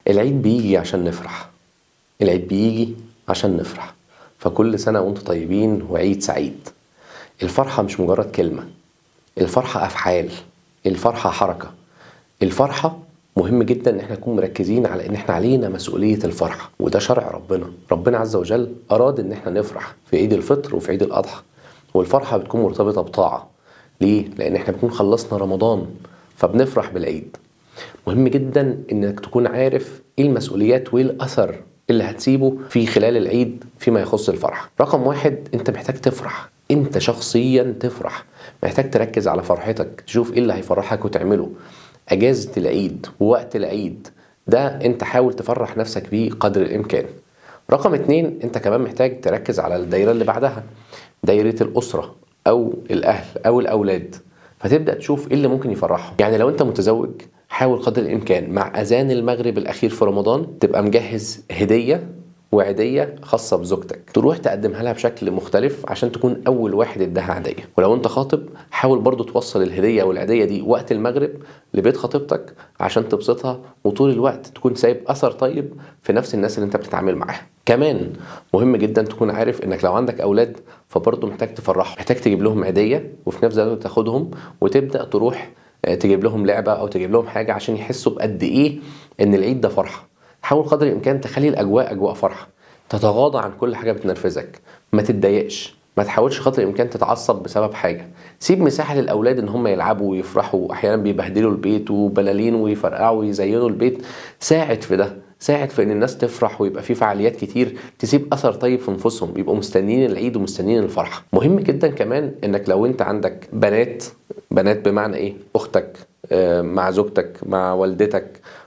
العيد بيجي عشان نفرح العيد بيجي عشان نفرح فكل سنة وانتم طيبين وعيد سعيد الفرحة مش مجرد كلمة الفرحة أفعال الفرحة حركة الفرحة مهم جدا ان احنا نكون مركزين على ان احنا علينا مسؤولية الفرحة وده شرع ربنا ربنا عز وجل اراد ان احنا نفرح في عيد الفطر وفي عيد الاضحى والفرحة بتكون مرتبطة بطاعة ليه؟ لان احنا بنكون خلصنا رمضان فبنفرح بالعيد مهم جدا انك تكون عارف ايه المسؤوليات وايه الاثر اللي هتسيبه في خلال العيد فيما يخص الفرحة رقم واحد انت محتاج تفرح انت شخصيا تفرح محتاج تركز على فرحتك تشوف ايه اللي هيفرحك وتعمله اجازة العيد ووقت العيد ده انت حاول تفرح نفسك بيه قدر الامكان رقم اتنين انت كمان محتاج تركز على الدايرة اللي بعدها دايرة الاسرة او الاهل او الاولاد فتبدا تشوف ايه اللي ممكن يفرحهم يعني لو انت متزوج حاول قدر الامكان مع اذان المغرب الاخير في رمضان تبقى مجهز هديه وعيديه خاصه بزوجتك تروح تقدمها لها بشكل مختلف عشان تكون اول واحد اداها عيديه ولو انت خاطب حاول برضو توصل الهديه والعيديه دي وقت المغرب لبيت خطيبتك عشان تبسطها وطول الوقت تكون سايب اثر طيب في نفس الناس اللي انت بتتعامل معاها كمان مهم جدا تكون عارف انك لو عندك اولاد فبرضه محتاج تفرحهم محتاج تجيب لهم عيديه وفي نفس الوقت تاخدهم وتبدا تروح تجيب لهم لعبه او تجيب لهم حاجه عشان يحسوا بقد ايه ان العيد ده فرحه حاول قدر الامكان تخلي الاجواء اجواء فرحه تتغاضى عن كل حاجه بتنرفزك ما تتضايقش ما تحاولش قدر الامكان تتعصب بسبب حاجه سيب مساحه للاولاد ان هم يلعبوا ويفرحوا احيانا بيبهدلوا البيت وبلالين ويفرقعوا ويزينوا البيت ساعد في ده ساعد في ان الناس تفرح ويبقى في فعاليات كتير تسيب اثر طيب في نفوسهم يبقوا مستنيين العيد ومستنيين الفرحه مهم جدا كمان انك لو انت عندك بنات بنات بمعنى ايه اختك مع زوجتك مع والدتك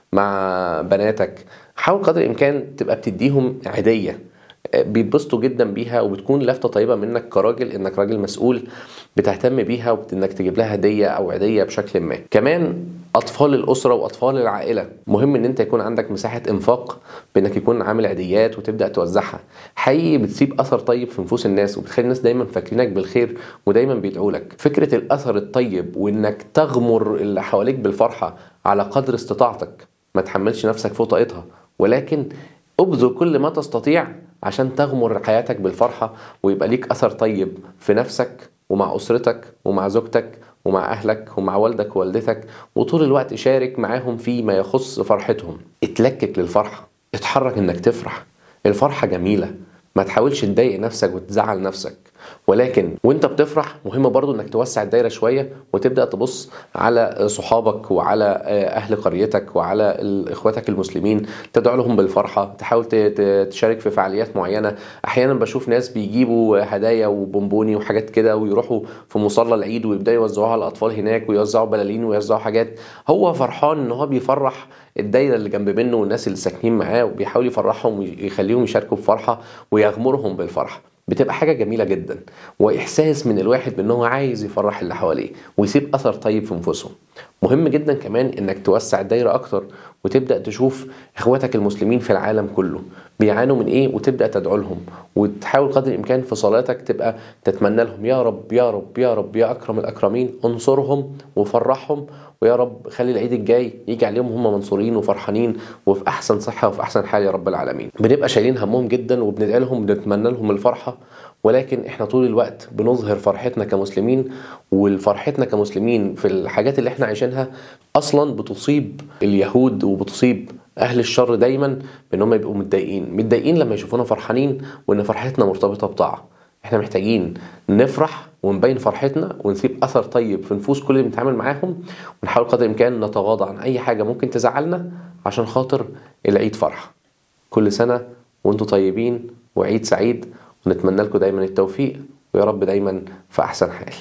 مع بناتك حاول قدر الامكان تبقى بتديهم عيديه بيتبسطوا جدا بيها وبتكون لفته طيبه منك كراجل انك راجل مسؤول بتهتم بيها وانك تجيب لها هديه او عيديه بشكل ما كمان اطفال الاسره واطفال العائله مهم ان انت يكون عندك مساحه انفاق بانك يكون عامل عيديات وتبدا توزعها حقيقي بتسيب اثر طيب في نفوس الناس وبتخلي الناس دايما فاكرينك بالخير ودايما بيدعوا لك فكره الاثر الطيب وانك تغمر اللي حواليك بالفرحه على قدر استطاعتك ما تحملش نفسك فوق طاقتها ولكن ابذل كل ما تستطيع عشان تغمر حياتك بالفرحة ويبقى ليك أثر طيب في نفسك ومع أسرتك ومع زوجتك ومع أهلك ومع والدك ووالدتك وطول الوقت شارك معاهم فيما يخص فرحتهم اتلكك للفرحة اتحرك انك تفرح الفرحة جميلة ما تحاولش تضايق نفسك وتزعل نفسك ولكن وانت بتفرح مهم برضو انك توسع الدايره شويه وتبدا تبص على صحابك وعلى اهل قريتك وعلى اخواتك المسلمين تدعو لهم بالفرحه تحاول تشارك في فعاليات معينه احيانا بشوف ناس بيجيبوا هدايا وبونبوني وحاجات كده ويروحوا في مصلى العيد ويبداوا يوزعوها على الاطفال هناك ويوزعوا بلالين ويوزعوا حاجات هو فرحان ان هو بيفرح الدايره اللي جنب منه والناس اللي ساكنين معاه وبيحاول يفرحهم ويخليهم يشاركوا بفرحه ويغمرهم بالفرحه بتبقى حاجة جميلة جدا وإحساس من الواحد بأنه هو عايز يفرح اللي حواليه ويسيب أثر طيب في نفوسهم مهم جدا كمان إنك توسع الدايرة أكتر وتبدأ تشوف إخواتك المسلمين في العالم كله بيعانوا من إيه وتبدأ تدعو لهم وتحاول قدر الإمكان في صلاتك تبقى تتمنى لهم يا رب يا رب يا رب يا أكرم الأكرمين انصرهم وفرحهم ويا رب خلي العيد الجاي يجي عليهم هم منصورين وفرحانين وفي احسن صحه وفي احسن حال يا رب العالمين بنبقى شايلين همهم جدا وبندعي لهم وبنتمنى لهم الفرحه ولكن احنا طول الوقت بنظهر فرحتنا كمسلمين والفرحتنا كمسلمين في الحاجات اللي احنا عايشينها اصلا بتصيب اليهود وبتصيب اهل الشر دايما بان هم يبقوا متضايقين متضايقين لما يشوفونا فرحانين وان فرحتنا مرتبطه بطاعه احنا محتاجين نفرح ونبين فرحتنا ونسيب اثر طيب في نفوس كل اللي بنتعامل معاهم ونحاول قدر الامكان نتغاضى عن اي حاجه ممكن تزعلنا عشان خاطر العيد فرحه كل سنه وانتم طيبين وعيد سعيد ونتمنى لكم دايما التوفيق ويا رب دايما في احسن حال